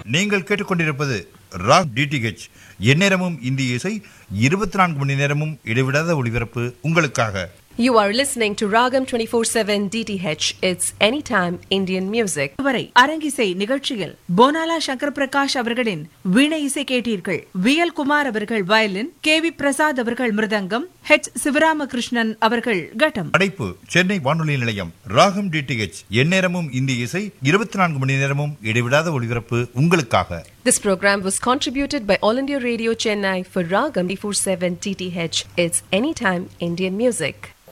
நீங்கள் கேட்டுக்கொண்டிருப்பது rock DTH எந்நேரமும் இந்திய இசை இருபத்தி நான்கு மணி நேரமும் இடைவிடாத ஒளிபரப்பு உங்களுக்காக You are listening to Ragam 24/7 DTH. It's anytime Indian music. வரை அரங்கிசை நிகழ்ச்சியில் போனாலா சங்கர் பிரகாஷ் அவர்களின் வீணை இசை கேட்டீர்கள் வி எல் குமார் அவர்கள் வயலின் கே வி பிரசாத் அவர்கள் மிருதங்கம் ஹெச் சிவராமகிருஷ்ணன் அவர்கள் கட்டம் படைப்பு சென்னை வானொலி நிலையம் ராகம் டிடிஹெச் எந்நேரமும் இந்திய இசை இருபத்தி நான்கு மணி நேரமும் இடைவிடாத ஒளிபரப்பு உங்களுக்காக This program was contributed by All India Radio Chennai for Ragam 24/7 DTH. It's anytime Indian music.